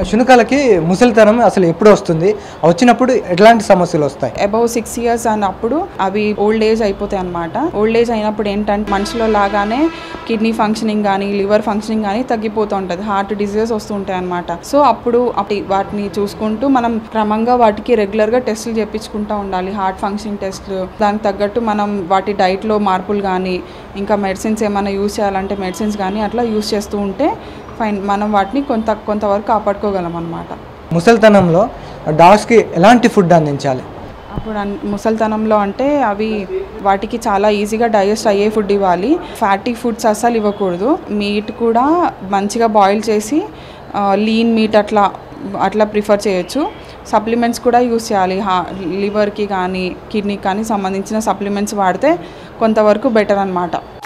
శునకాలకి ముసలితనం అసలు ఎప్పుడు వస్తుంది వచ్చినప్పుడు ఎట్లాంటి సమస్యలు వస్తాయి అబౌవ్ సిక్స్ ఇయర్స్ అన్నప్పుడు అవి ఓల్డ్ ఏజ్ అయిపోతాయి అనమాట ఓల్డ్ ఏజ్ అయినప్పుడు ఏంటంటే మనుషులో లాగానే కిడ్నీ ఫంక్షనింగ్ కానీ లివర్ ఫంక్షనింగ్ కానీ తగ్గిపోతూ ఉంటుంది హార్ట్ డిజీజెస్ వస్తుంటాయి అనమాట సో అప్పుడు అప్పటి వాటిని చూసుకుంటూ మనం క్రమంగా వాటికి రెగ్యులర్గా టెస్టులు చేయించుకుంటూ ఉండాలి హార్ట్ ఫంక్షనింగ్ టెస్ట్లు దానికి తగ్గట్టు మనం వాటి డైట్లో మార్పులు కానీ ఇంకా మెడిసిన్స్ ఏమైనా యూస్ చేయాలంటే మెడిసిన్స్ కానీ అట్లా యూస్ చేస్తూ ఉంటే ఫైన్ మనం వాటిని కొంత కొంతవరకు కాపాడుకోగలం అనమాట ముసలితనంలో డాగ్స్కి ఎలాంటి ఫుడ్ అందించాలి అప్పుడు అన్- ముసలితనంలో అంటే అవి వాటికి చాలా ఈజీగా డైజెస్ట్ అయ్యే ఫుడ్ ఇవ్వాలి ఫ్యాటీ ఫుడ్స్ అస్సలు ఇవ్వకూడదు మీట్ కూడా మంచిగా బాయిల్ చేసి లీన్ మీట్ అట్లా అట్లా ప్రిఫర్ చేయొచ్చు సప్లిమెంట్స్ కూడా యూస్ చేయాలి హా లివర్కి కానీ కిడ్నీకి కానీ సంబంధించిన సప్లిమెంట్స్ వాడితే కొంతవరకు బెటర్ అనమాట